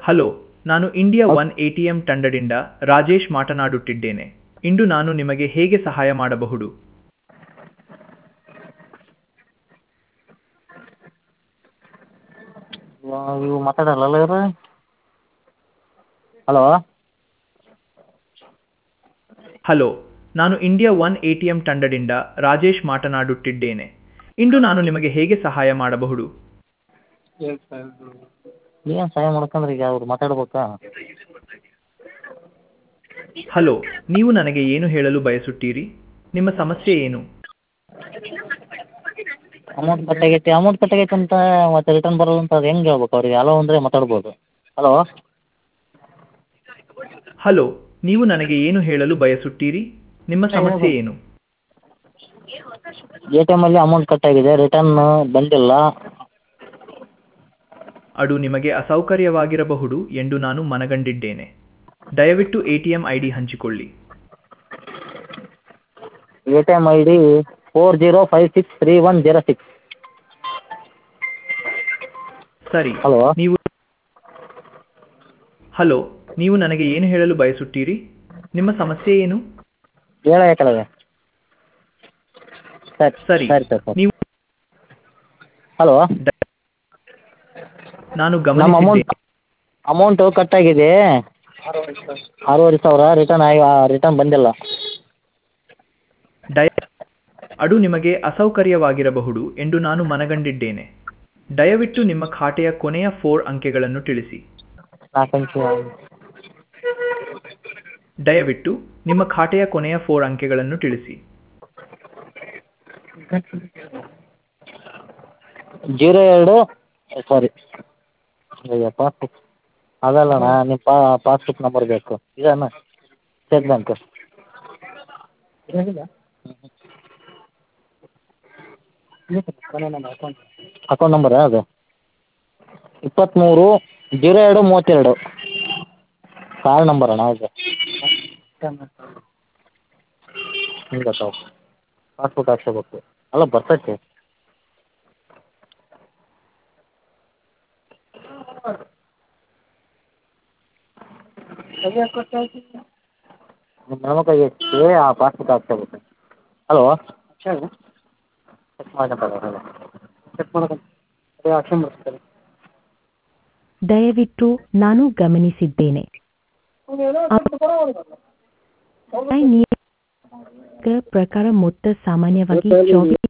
hello ನಾನು India one A T M ತಂಡದಿಂದ ರಾಜೇಶ್ ಮಾತನಾಡುತ್ತಿದ್ದೇನೆ ಇಂದು ನಾನು ನಿಮಗೆ ಹೇಗೆ ಸಹಾಯ ಮಾಡಬಹುದು ಇವು ಮಾತಾಡಲ್ಲ ಇವ್ರು ಹಲೋ ಹಲೋ ನಾನು India one A T M ತಂಡದಿಂದ ರಾಜೇಶ್ ಮಾತನಾಡುತ್ತಿದ್ದೇನೆ ಇಂದು ನಾನು ನಿಮಗೆ ಹೇಗೆ ಸಹಾಯ ಮಾಡಬಹುದು ಏನು ಸಹಾಯ ಮಾಡ್ಕಂದ್ರೆ ಈಗ ಅವ್ರು ಮಾತಾಡ್ಬೇಕಾ ಹಲೋ ನೀವು ನನಗೆ ಏನು ಹೇಳಲು ಬಯಸುತ್ತೀರಿ ನಿಮ್ಮ ಸಮಸ್ಯೆ ಏನು ಅಮೌಂಟ್ ಕಟ್ಟಾಗೈತಿ ಅಮೌಂಟ್ ಕಟ್ಟಾಗೈತೆ ಅಂತ ಮತ್ತೆ ರಿಟರ್ನ್ ಬರೋಲ್ಲ ಅಂತ ಅದು ಹೆಂಗೆ ಹೇಳ್ಬೇಕು ಅವ್ರಿಗೆ ಹಲೋ ಅಂದರೆ ಮಾತಾಡ್ಬೋದು ಹಲೋ ಹಲೋ ನೀವು ನನಗೆ ಏನು ಹೇಳಲು ಬಯಸುತ್ತೀರಿ ನಿಮ್ಮ ಸಮಸ್ಯೆ ಏನು ಎ ಟಿ ಎಮಲ್ಲಿ ಅಮೌಂಟ್ ಕಟ್ಟಾಗಿದೆ ರಿಟರ್ನ್ ಬಂದಿಲ್ಲ ಅದು ನಿಮಗೆ ಅಸೌಕರ್ಯವಾಗಿರಬಹುದು ಎಂದು ನಾನು ಮನಗಂಡಿದ್ದೇನೆ ದಯವಿಟ್ಟು A T M I D ಹಂಚಿಕೊಳ್ಳಿ A T M I D four zero five six three one zero six ಸರಿ ಹಲೋ ನೀವು ಹಲೋ ನೀವು ನನಗೆ ಏನು ಹೇಳಲು ಬಯಸುತ್ತೀರಿ ನಿಮ್ಮ ಸಮಸ್ಯೆ ಏನು ಹೇಳಬೇಕಲ್ಲ ಸರಿ ಸರಿ ಸರಿ ಸರ್ ಸರ್ ನೀವು ಹಲೋ ನಾನು ನಮ್ಮ ಅಮೌಂಟ್ ಗಮನಿಸಿದ್ದೇನೆ ಅಮೌಂಟು ಕಟ್ಟಾಗಿದೆ ಆರೂವರೆ ಸಾವಿರ ರಿಟರ್ನ್ ಆಗಿ ರಿಟರ್ನ್ ಬಂದಿಲ್ಲ ದಯ ಅದು ನಿಮಗೆ ಅಸೌಕರ್ಯವಾಗಿರಬಹುದು ಎಂದು ನಾನು ಮನಗಂಡಿದ್ದೇನೆ ದಯವಿಟ್ಟು ನಿಮ್ಮ ಖಾತೆಯ ಕೊನೆಯ ಫೋರ್ ಅಂಕೆಗಳನ್ನು ತಿಳಿಸಿ ನಾಲ್ಕು ಅಂಕೆ ದಯವಿಟ್ಟು ನಿಮ್ಮ ಖಾತೆಯ ಕೊನೆಯ ಫೋರ್ ಅಂಕೆಗಳನ್ನು ತಿಳಿಸಿ ಜೀರೋ ಎರಡು ಸಾರಿ ಅಯ್ಯೋ ಪಾಸ್ಬುಕ್ ಅದಲ್ಲಣ್ಣ ನಿಮ್ಮ ಪಾ ಪಾಸ್ಬುಕ್ ನಂಬರ್ ಬೇಕು ಇದನ್ನ ಸ್ಟೇಟ್ ಬ್ಯಾಂಕ್ ಅಕೌಂಟ್ ನಂಬರಾ ಅದು ಇಪ್ಪತ್ತ್ಮೂರು ಜೀರೋ ಎರಡು ಮೂವತ್ತೆರಡು ಕಾರ್ಡ್ ನಂಬರ್ ಅಣ್ಣ ಅದು ಹಿಂಗೆ ತಾವು ಪಾಸ್ಬುಕ್ ಹಾಕ್ಸ್ಕೋಬೇಕು ಅಲ್ಲ ಬರ್ತೈತೆ ನಿಮ್ಮ ಹೆಣ್ಮಕ್ಳಿಗೆ ಐತಿ ಆ ಪಾಸ್ಬುಕ್ ಹಾಕ್ಸ್ಕೋಬೇಕು ಹಲೋ ಚೆಕ್ ಮಾಡ್ಕೊಂತಾರೆ ಹಲೋ ಚೆಕ್ ಮಾಡ್ಕೊಂಡು ಅದೇ ಹಾಕ್ಸ್ಕೊಂಬರ್ತಾರೆ ದಯವಿಟ್ಟು ನಾನು ಗಮನಿಸಿದ್ದೇನೆ ಪ್ರಕಾರ ಮೊತ್ತ ಸಾಮಾನ್ಯವಾಗಿ ಚೌಬೀಸ್